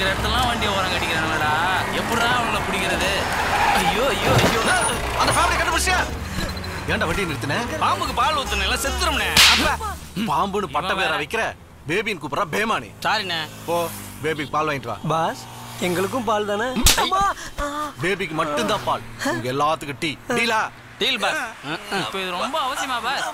இருக்கிற இடத்துலலாம் வண்டி ஓரம் கட்டிக்கிறாங்களடா எப்படிடா அவங்கள பிடிக்கிறது ஐயோ ஐயோ ஐயோ அந்த ஃபேமிலி கண்டுபிடிச்சியா ஏன்டா வண்டி நிறுத்தின பாம்புக்கு பால் ஊத்துன எல்லாம் செத்துரும்னே பாம்புன்னு பட்ட பேரா வைக்கிற பேபின்னு கூப்பிடுறா பேமானி சாரிண்ணே போ பேபிக்கு பால் வாங்கிட்டு வா பாஸ் எங்களுக்கும் பால் தானே பேபிக்கு மட்டும்தான் பால் உங்க எல்லாத்துக்கும் டீ டீலா டீல் பாஸ் இப்போ இது ரொம்ப அவசியமா பாஸ்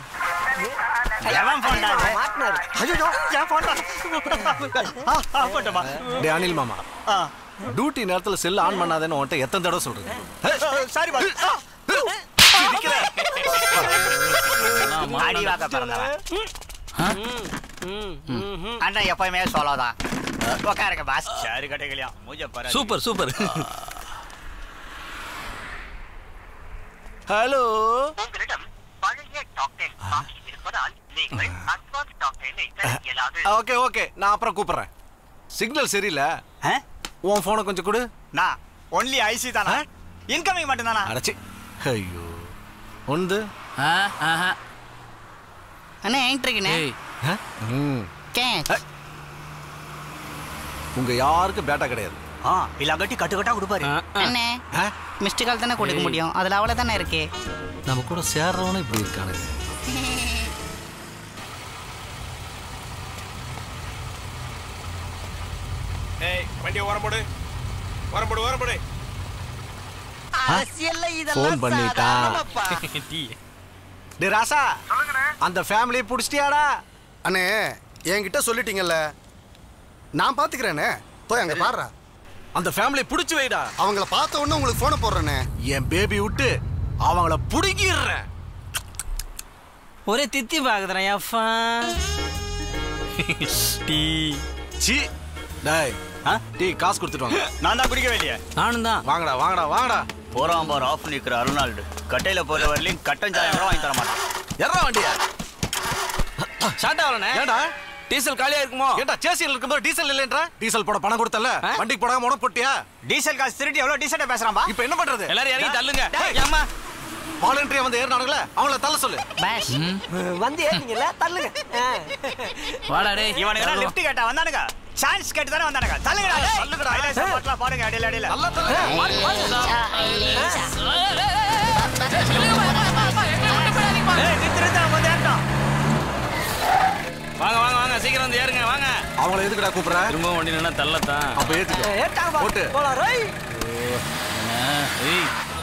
எவன் போன்டா இது? ஐயோ என் போன்டா போட்டோமா டே அனில் மாமா டியூட்டி நேரத்துல செல் ஆன் பண்ணாதேன்னு உன்கிட்ட எத்தனை தடவை சொல்றது சாரி பாஸ் அடி வாங்க பிறந்தவன் அண்ணன் எப்பயுமே சோலோதான் உட்காருங்க பாஸ் சரி கட்டைகளையா மூஞ்ச பாரு சூப்பர் சூப்பர் ஹலோ உங்களிடம் பழைய டாக்டெயில் பாக்கி இருப்பதால் நீங்கள் அட்வான்ஸ் டாக்டெயிலை பெற இயலாது ஓகே ஓகே நான் அப்புறம் கூப்பிடுறேன் சிக்னல் சரியில்லை உன் போனை கொஞ்சம் கொடு நான் ஒன்லி ஐசி தானா இன்கமிங் மட்டும் தானா அடைச்சி ஐயோ ஒன்று அண்ணே என்கிட்ட இருக்குண்ணே ம் கேட்ச் உங்க யாருக்கும் பேட்டா கிடையாது ஆ இல்லாங்கட்டி கட்டு கட்டா கொடுப்பாரு அண்ணே மிஸ்டு கால் தானே கொடுக்க முடியும் அதுல அவ்வளவு தானே இருக்கு நம்ம கூட சேர்றவனும் இப்படி இருக்கானுங்க ஏய் வண்டியை ஓரம் போடு ஓரம் போடு ஓரம் போடு அரசியல்ல ஃபோன் பண்ணிட்டான் டே ராசா அந்த ஃபேமிலியை பிடிச்சிட்டியாடா அண்ணே என்கிட்ட சொல்லிட்டீங்கல்ல நான் பாத்துக்கிறேனே போய் அங்க பாடுறா அந்த ஃபேமிலியை பிடிச்சி வைடா அவங்கள பார்த்த உடனே உங்களுக்கு போனை போடுறேனே என் பேபி விட்டு அவங்கள புடுங்கிடுறேன் ஒரே தித்தி பாக்குறேன் எஃபா டீ சி டேய் டீ காசு கொடுத்துட்டு வாங்க நான் தான் குடிக்க வேண்டிய நானும் தான் வாங்கடா வாங்கடா வாங்கடா போறான் பார் ஆஃப் நிக்கிற அருணால்டு கட்டையில போற வரலையும் கட்டன் சாயம் கூட வாங்கி தர மாட்டான் எறா வண்டியா ஷார்ட் ஆகலண்ணே ஏடா டீசல் காலியா இருக்குமோ ஏண்டா சேசியில் இருக்கும்போது டீசல் இல்லைன்ற டீசல் போட பணம் கொடுத்தல வண்டிக்கு போடாம உனக்கு போட்டியா டீசல் காசு திருடி எவ்வளவு டீசல்ட்டா பேசுறான்பா இப்போ என்ன பண்றது எல்லாரும் இறங்கி தள்ளுங்க டேய். ஏம்மா வாலண்டரியா வந்து ஏறினானுங்களே அவங்கள தள்ள சொல்லு பேஷ் வந்து ஏறினீங்கல்ல தள்ளுங்க ஆ. வாடா டேய் இவனுங்க லிஃப்ட் கேட்டா வந்தானுங்க சான்ஸ் கேட்டு தானே வந்தானுங்க தள்ளுங்கடா டேய். தள்ளுங்கடா. highlights மட்டும் பாருங்க அடியில அடியில நல்லா தள்ள ஏய் நிறுத்து நிறுத்து அவன் வந்து ஏறட்டும் வாங்க வாங்க வாங்க சீக்கிரம் வந்து ஏறுங்க வாங்க அவங்கள எதுக்குடா கூப்பிடுற திரும்ப வண்டி நின்னா தள்ளத்தான் அப்ப ஏத்துக்க ஏட்டாங்க பாஸ். போட்டு. போலாம் ரை ஏய்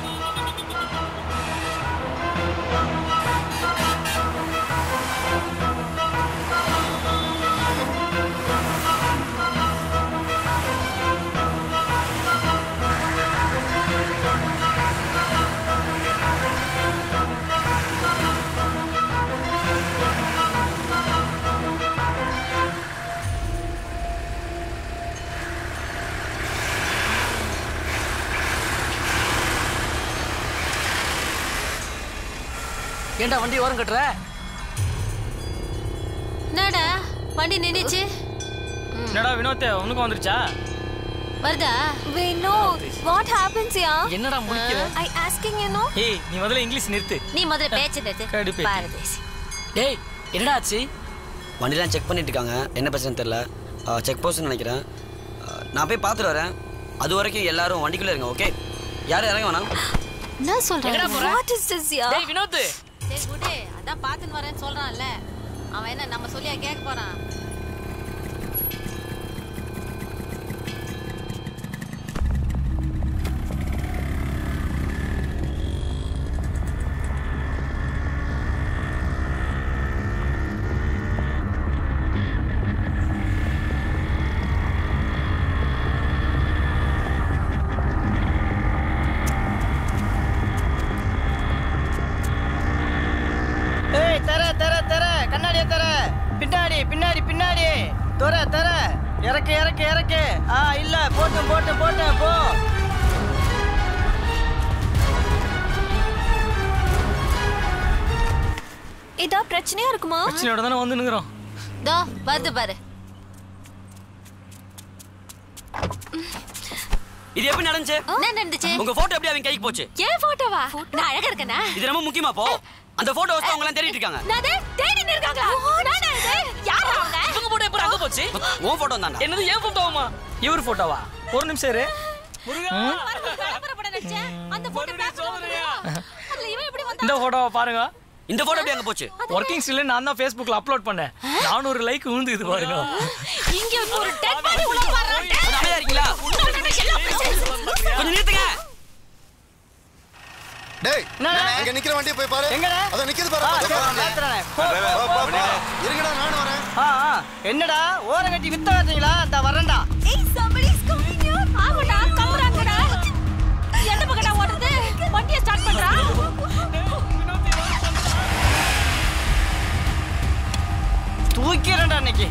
ஏன்டா வண்டி ஓரம் கட்டுற என்னடா வண்டி நின்னுச்சு என்னடா வினோத் உனக்கு வந்துருச்சா வருதா Vinod, what happens here? என்னடா முடிக்கிற I asking you know? ஏய் நீ முதல்ல இங்கிலீஷ் நிறுத்து நீ முதல்ல பேச்சு நிறுத்து கடுப்பேத்தி. பாரதேசி டேய் என்னடா ஆச்சு வண்டிலாம் செக் பண்ணிட்டு இருக்காங்க என்ன பிரச்சனை தெரில செக் போஸ்ட்னு நினைக்கிறேன் அஹ், நான் போய் பார்த்துட்டு வரேன் அது வரைக்கும் எல்லாரும் வண்டிக்குள்ளே இருங்க ஓகே யாரும் இறங்க வேணாம் என்ன சொல்ற? எங்கடா போற? What is this here? டேய் வினோத் சரி விடு அதான் பாத்துன்னு வரேன்னு சொல்றான்ல அவன் என்ன நம்ம சொல்லியா கேட்க போறான் ஏய் தர தர தர கண்ணாடிய தர பின்னாடி பின்னாடி பின்னாடி தர தர இறக்கு இறக்கு இறக்கு ஆ இல்ல போட்டும் போட்டும் போட்டும் போ இதா பிரச்சனையா இருக்குமா பிரச்சனையோட தானே வந்து நிக்கிறோம் தோ வருது பாரு இது எப்படி நடந்துச்சு என்ன நடந்துச்சு உங்க போட்டோ எப்படி அவங்க கைக்கு போச்சு ஏன் போட்டோவா நான் அழகா இருக்கேனா இது ரொம்ப முக்கியமா போ அந்த போட்டோ வச்சு அவங்க எல்லாம் தேடிட்டு இருக்காங்க நான் தேடி இருக்காங்களா நானா இது யாரா அவங்க இவங்க போட்டோ எப்படி அங்க போச்சு போச்சு உன் போட்டோ தான்டா என்னது ஏன் போட்டோமா இவர் போட்டோவா ஒரு நிமிஷம் இரு அந்த போட்டோ பேக் அதுல இவன் எப்படி வந்தா இந்த போட்டோவை பாருங்க இந்த போட்டோ எப்படி அங்க போச்சு ஒர்க்கிங் ஸ்டில் நான் தான் ஃபேஸ்புக்ல அப்லோட் பண்ணேன் நானூறு லைக் விழுந்துக்குது பாருங்க இங்க ஒரு டெட் பாடி உள்ள வர்றான் அமைதியா இருக்கீங்களா கொஞ்சம் நிறுத்துங்க டேய் அங்க நிக்கிற வண்டியை போய் பாரு எங்கடா? அத நிக்குது பாரு ஆ, அதோ சரி, பாருங்க. பாத்துறேன். போ, டிரைவர், போ, போ, போ, போ. போ. இருங்கடா நானும் வரேன் ஆ, ஆ. என்னடா ஓரம் கட்டி வித்த வர்றீங்களா இந்த வரேன்டா ஏய் somebody is coming here ஆமாடா கம்பறாங்கடா எந்த பக்கடா ஓடுறது வண்டியை ஸ்டார்ட் பண்றா தூக்கிறேன்டா இன்னைக்கு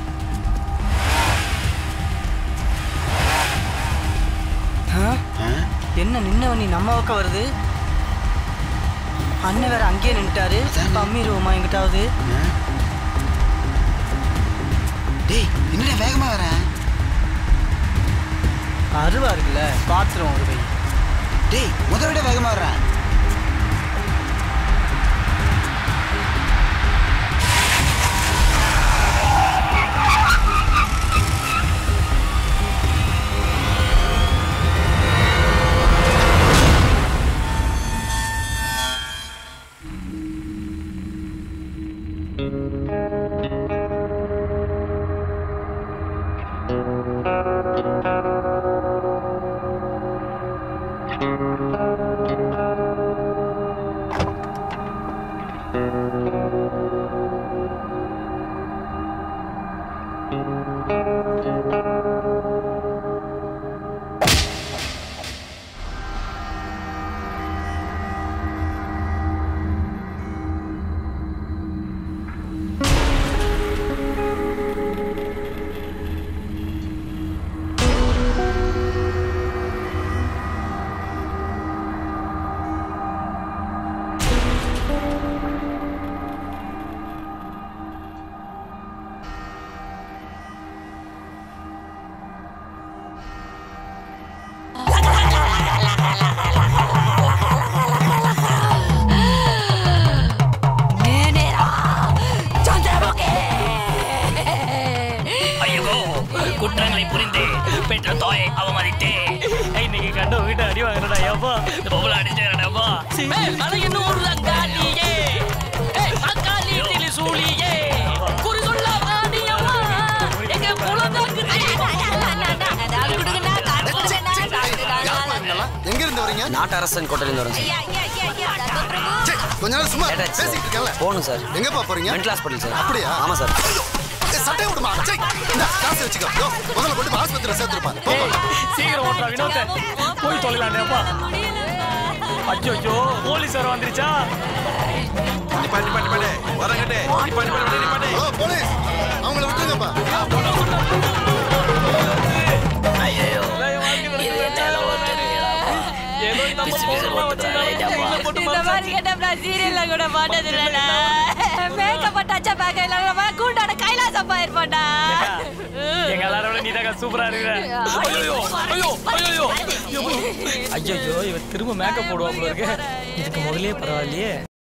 ஆ? என்ன நின்ன வண்டி நம்ம பக்கம் வருது அண்ணன் வேற அங்கேயே நின்ட்டாரு பம்மிடுவோமா எங்கிட்டாவது டேய் என்னடா வேகமா வரேன் அருவா இருக்குல்ல பாத்துருவோம் ஒரு போய் டேய் முத விட வேகமா வரேன் ஐயோ குற்றங்களை புரிந்து பெற்ற தாயை அவமதித்தே இன்னைக்கு கண்டு உங்ககிட்ட அடி வாங்குறடா ஏப்பா இந்த பொம்பளை அடிச்சாடப்பா அது என்ன ஒரு அங்காளியே அங்காளி திலி சூழியே குறி சொல்ல வாடியம்மா எங்க எங்க இருந்து வரீங்க நாட்டரசன் கோட்டையில இருந்து வரேன் சே, கொஞ்ச நேரம் சும்மா பேசிட்டு இருக்கேன்ல போகணும் சார் எங்கப்பா போறீங்க மென்டல் ஹாஸ்பிட்டல் சார் அப்படியா ஆமா சார் ஏய், சட்டையை விடுமா சே, இந்தா, காசு வச்சுக்கோ யோ, முதல்ல கொண்டு போய் ஆஸ்பத்திரியில சேர்த்துருப்பா போங்க சீக்கிரம் ஓட்டுறா வினோத்த போய் தொலைலாண்டேப்பா அச்சோ போலீஸ் வர வந்துருச்சா நிப்பாட்டு நிப்பாட்டு நிப்பாட்டு வரங்கட்டே நிப்பாட்டு நிப்பாட்டு நிப்பாட்டு ஹலோ போலீஸ் அவங்கள விட்டுருங்கப்பா இந்த மாதிரி கேட்டா சீரியல்ல கூட மாட்டது இல்லடா மேக்கப் டச்ச பேக் இல்லாம கூண்டாட கைலாசப்பா இருப்பாடா எங்க எல்லாரோட நீதாங்க சூப்பரா இருக்கிற ஐயோ ஐயோ ஐயோ ஐயோ ஐயோ இவ திரும்ப மேக்கப் போடுவாங்க இருக்கு இதுக்கு முதல்லயே பரவாயில்லையே